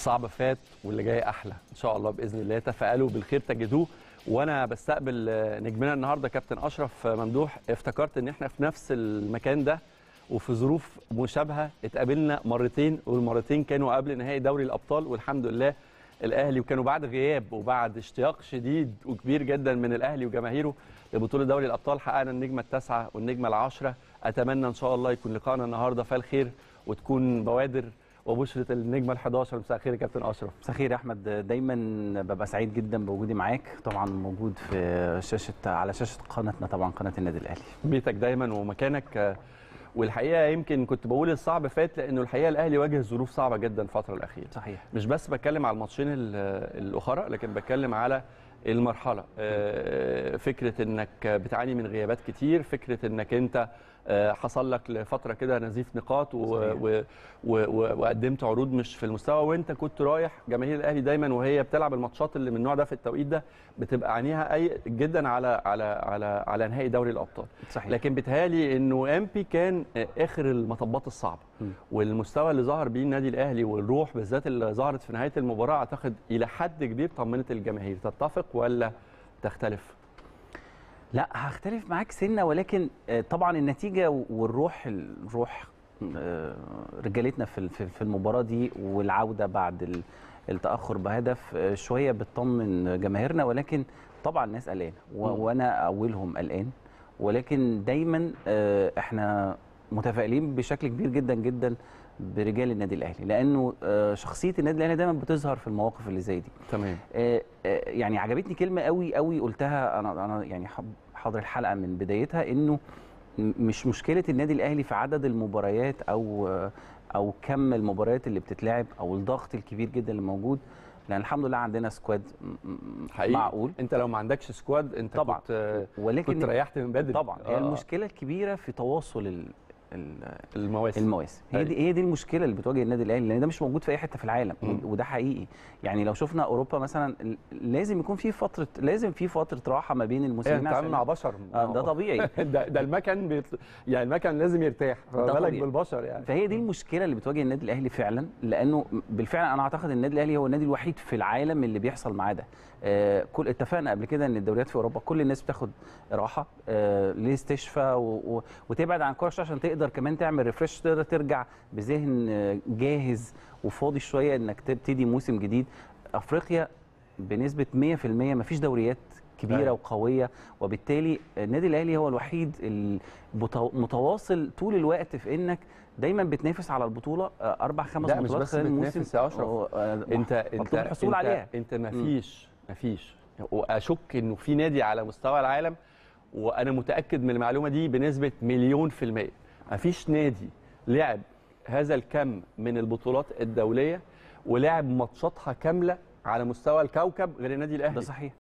الصعب فات واللي جاي احلى ان شاء الله باذن الله تفائلوا بالخير تجدوه وانا بستقبل آه، نجمنا النهارده كابتن اشرف ممدوح افتكرت ان احنا في نفس المكان ده وفي ظروف مشابهه اتقابلنا مرتين والمرتين كانوا قبل نهائي دوري الابطال والحمد لله الاهلي وكانوا بعد غياب وبعد اشتياق شديد وكبير جدا من الاهلي وجماهيره لبطوله دوري الابطال حققنا النجمه التاسعه والنجمه العاشره اتمنى ان شاء الله يكون لقائنا النهارده فال خير وتكون بوادر وبشره النجمه ال11 مساء الخير يا كابتن اشرف مساء الخير يا احمد دايما ببقى سعيد جدا بوجودي معاك طبعا موجود في شاشه على شاشه قناتنا طبعا قناه النادي الاهلي بيتك دايما ومكانك آه، والحقيقه يمكن كنت بقول الصعب فات لانه الحقيقه الاهلي واجه ظروف صعبه جدا الفتره الاخيره صحيح مش بس بتكلم على الماتشين ال- الاخرى لكن بتكلم على المرحله آه، فكره انك بتعاني من غيابات كتير فكره انك انت آه، حصل لك لفتره كده نزيف نقاط و... صحيح. و... و... و... وقدمت عروض مش في المستوى وانت كنت رايح جماهير الاهلي دايما وهي بتلعب الماتشات اللي من النوع ده في التوقيت ده بتبقى عينيها اي جدا على على على على نهائي دوري الابطال صحيح لكن بيتهيألي انه امبي كان اخر المطبات الصعبه م. والمستوى اللي ظهر بيه النادي الاهلي والروح بالذات اللي ظهرت في نهايه المباراه اعتقد الى حد كبير طمنت الجماهير تتفق ولا تختلف لا هختلف معاك سنه ولكن آه، طبعا النتيجه والروح الروح آه، رجالتنا في في في المباراه دي والعوده بعد ال- التاخر بهدف آه، شويه بتطمن جماهيرنا ولكن طبعا الناس قلقانه و- مم. وانا اولهم قلقان ولكن دايما آه، احنا متفائلين بشكل كبير جدا جدا برجال النادي الاهلي لانه آه، شخصيه النادي الاهلي دايما بتظهر في المواقف اللي زي دي تمام آه، آه، يعني عجبتني كلمه قوي قوي قلتها انا انا يعني حب- حاضر الحلقه من بدايتها انه م- مش مشكله النادي الاهلي في عدد المباريات او آه، او كم المباريات اللي بتتلعب او الضغط الكبير جدا اللي موجود لان الحمد لله عندنا سكواد م- م- حقيقي معقول انت لو ما عندكش سكواد انت طبعا. كنت آه، ولكن كنت ريحت من بدري طبعا هي آه، المشكله الكبيره في تواصل ال- ال- المواسم المواسم هي دي هي دي المشكله اللي بتواجه النادي الاهلي لان ده مش موجود في اي حته في العالم مم. وده حقيقي يعني لو شفنا اوروبا مثلا ال- لازم يكون في فتره لازم في فتره راحه ما بين ايه الموسمين انت عامل عشان مع بشر آه، ده طبيعي ده, ده المكن بيطل... يعني المكن لازم يرتاح فما ده بالك طبيعي. بالبشر يعني فهي دي المشكله اللي بتواجه النادي الاهلي فعلا لانه بالفعل انا اعتقد ان النادي الاهلي هو النادي الوحيد في العالم اللي بيحصل معاه ده آه، كل اتفقنا قبل كده ان الدوريات في اوروبا كل الناس بتاخد راحه آه، لاستشفاء و... و... وتبعد عن الكوره شوية عشان تقدر كمان تعمل ريفرش تقدر ترجع بذهن آه، جاهز وفاضي شويه انك تبتدي موسم جديد افريقيا بنسبه 100% مفيش دوريات كبيره أيوة. وقويه وبالتالي النادي الاهلي هو الوحيد المتواصل طول الوقت في انك دايما بتنافس على البطوله آه، اربع خمس لا، مش بطولات بس خلال الموسم بتنافس يا أشرف. آه، آه، انت انت مطلوب الحصول انت عليها انت ما فيش ما فيش واشك انه في نادي على مستوى العالم وانا متاكد من المعلومه دي بنسبه مليون في الميه ما فيش نادي لعب هذا الكم من البطولات الدوليه ولعب ماتشاتها كامله على مستوى الكوكب غير النادي ده الاهلي صحيح